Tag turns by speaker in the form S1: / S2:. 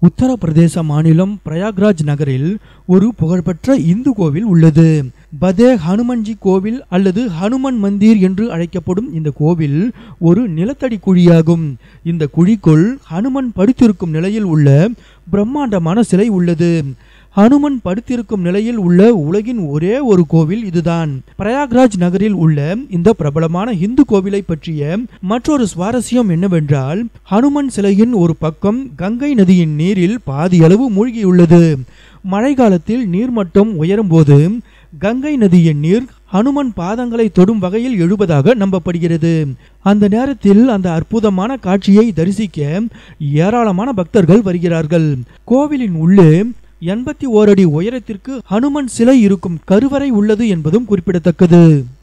S1: உத்தரப்பிரதேச மாநிலம் பிரயாக்ராஜ் நகரில் ஒரு புகழ்பெற்ற இந்து கோவில் உள்ளது பதே ஹனுமன்ஜி கோவில் அல்லது ஹனுமன் மந்திர் என்று அழைக்கப்படும் இந்த கோவில் ஒரு நிலத்தடி குழியாகும் இந்த குழிக்குள் ஹனுமன் படுத்திருக்கும் நிலையில் உள்ள பிரம்மாண்டமான சிலை உள்ளது ஹனுமன் படுத்திருக்கும் நிலையில் உள்ள உலகின் ஒரே ஒரு கோவில் இதுதான் பிரயாக்ராஜ் நகரில் உள்ள இந்த பிரபலமான இந்து கோவிலை பற்றிய மற்றொரு சுவாரஸ்யம் என்னவென்றால் ஹனுமன் சிலையின் ஒரு பக்கம் கங்கை நதியின் நீரில் பாதியளவு மூழ்கியுள்ளது மழை காலத்தில் நீர்மட்டம் உயரும்போது கங்கை நதியின் நீர் ஹனுமன் பாதங்களை தொடும் வகையில் எழுவதாக நம்பப்படுகிறது அந்த நேரத்தில் அந்த அற்புதமான காட்சியை தரிசிக்க ஏராளமான பக்தர்கள் வருகிறார்கள் கோவிலின் உள்ளே எண்பத்தி ஓரடி உயரத்திற்கு ஹனுமன் சிலை இருக்கும் கருவறை உள்ளது என்பதும் குறிப்பிடத்தக்கது